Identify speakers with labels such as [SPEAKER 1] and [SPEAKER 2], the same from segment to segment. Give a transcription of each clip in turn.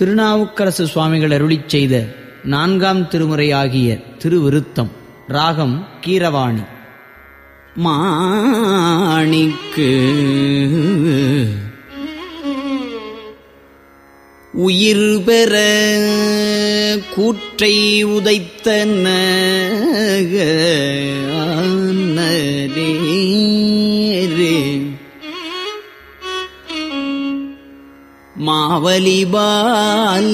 [SPEAKER 1] திருநாவுக்கரசு சுவாமிகள் அருளிச் செய்த நான்காம் திருமுறையாகிய திருவிருத்தம் ராகம் கீரவாணி மாணிக்கு உயிர் பெற கூற்றை உதைத்தன மாவலிபால்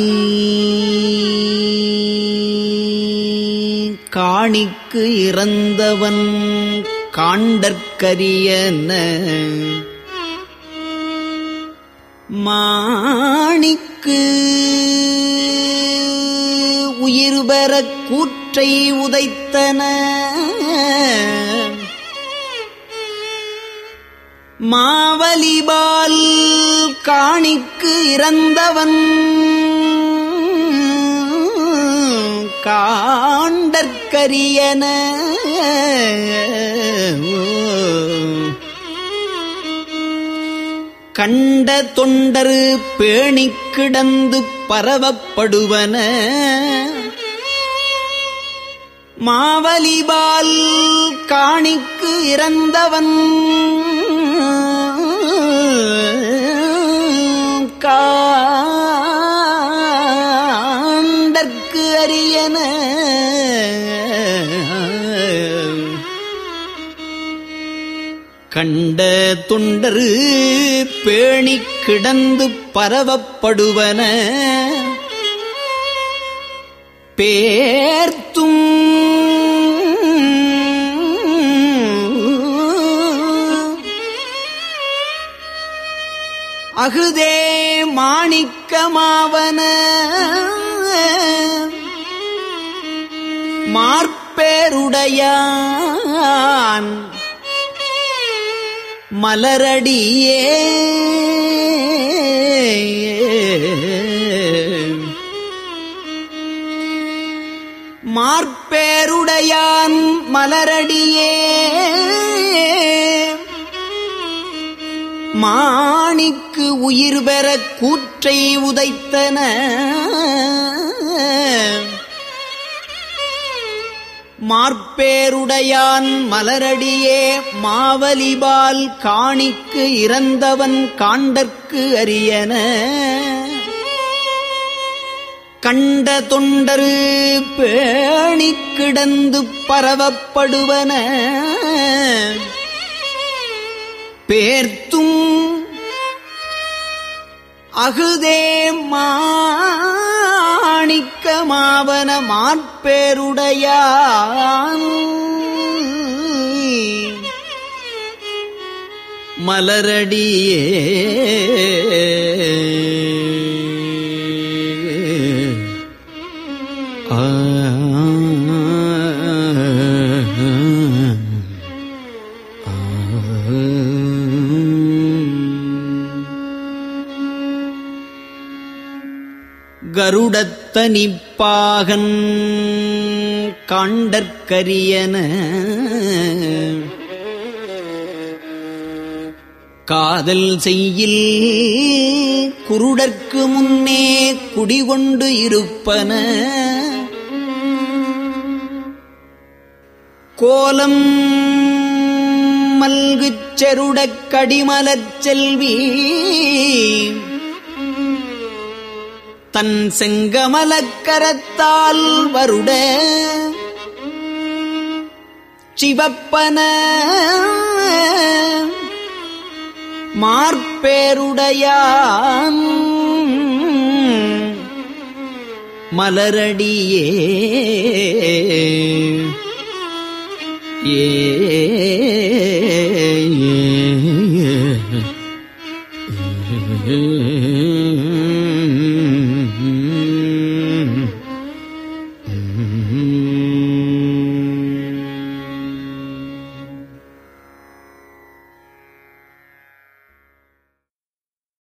[SPEAKER 1] காணிக்கு இறந்தவன் காண்டற்கரியன மாணிக்கு உயிர் பெற கூற்றை உதைத்தன மாவலிபால் காணிக்கு இறந்தவன் காண்டற்கரியன கண்ட தொண்டரு பேணிக் கிடந்து பரவப்படுவன மாவலிபால் காணிக்கு இறந்தவன் காண்டற்கு அரியன கண்ட தொண்டரு பேணிக் கிடந்து பரவப்படுவன பேர்த்தும் அகுதே மாணிக்கமாவன மார்பேருடையான் மலரடியே மார்பேருடையான் மலரடியே மாணிக்கு உயிர் பெற கூற்றை உதைத்தன மார்பேருடையான் மலரடியே மாவலிபால் காணிக்கு இறந்தவன் காண்டற்கு அரியன கண்ட தொண்டரு பேணிக் கிடந்து பரவப்படுவன பேர்த்தும் அகுதே மாணிக்கமாவன மாற்பேருடையான் மலரடியே ஆ கருடத்தனிப்பாகன் காண்டற்கரியன காதல் செய்யில் குருடற்கு முன்னே குடிகொண்டு இருப்பன கோலம் மல்குச் செருடக் கடிமலச் செல்வி தன் செங்கமலக்கரத்தால் வருட சிவப்பன மார்பேருடையான் மலரடியே ஏ